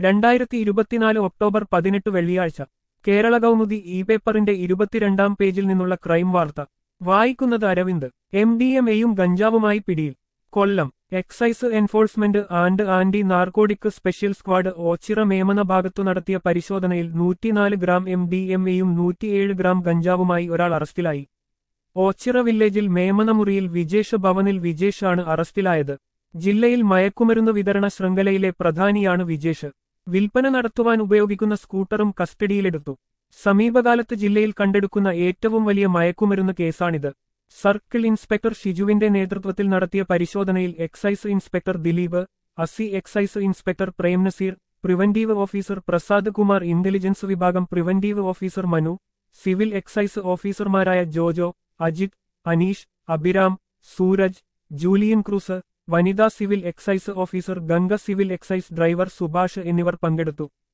രണ്ടായിരത്തി ഇരുപത്തിനാല് ഒക്ടോബർ പതിനെട്ട് വെള്ളിയാഴ്ച കേരള കൗമുദി ഇ പേപ്പറിന്റെ ഇരുപത്തിരണ്ടാം പേജിൽ നിന്നുള്ള ക്രൈം വാർത്ത വായിക്കുന്നത് അരവിന്ദ് എം ഡി എം എയും ഗഞ്ചാവുമായി പിടിയിൽ Kollam excise enforcement and anti narcotic special squad Ochira Memana ഭാഗത്തു നടത്തിയ പരിശോധനയിൽ നൂറ്റിനാല് ഗ്രാം എം ഡി എം എയും നൂറ്റിയേഴ് ഗ്രാം ഗഞ്ചാവുമായി ഒരാൾ അറസ്റ്റിലായി ഓച്ചിറ വില്ലേജിൽ മേമനമുറിയിൽ വിജേഷ് ഭവനിൽ വിജേഷ് ആണ് അറസ്റ്റിലായത് ജില്ലയിൽ മയക്കുമരുന്ന് വിതരണ ശൃംഖലയിലെ പ്രധാനിയാണ് വിജേഷ് വിൽപ്പന നടത്തുവാൻ ഉപയോഗിക്കുന്ന സ്കൂട്ടറും കസ്റ്റഡിയിലെടുത്തു സമീപകാലത്ത് ജില്ലയിൽ കണ്ടെടുക്കുന്ന ഏറ്റവും വലിയ മയക്കുമരുന്ന് കേസാണിത് സർക്കിൾ ഇൻസ്പെക്ടർ ഷിജുവിന്റെ നേതൃത്വത്തിൽ നടത്തിയ പരിശോധനയിൽ എക്സൈസ് ഇൻസ്പെക്ടർ ദിലീപ് അസി excise inspector Premnazeer preventive officer Prasad Kumar intelligence വിഭാഗം preventive officer Manu civil excise ഓഫീസർമാരായ ജോജോ അജിത് അനീഷ് അഭിരാം സൂരജ് ജൂലിയൻ ക്രൂസ് വനിതാ civil excise officer Ganga civil excise driver Subhash എന്നിവർ പങ്കെടുത്തു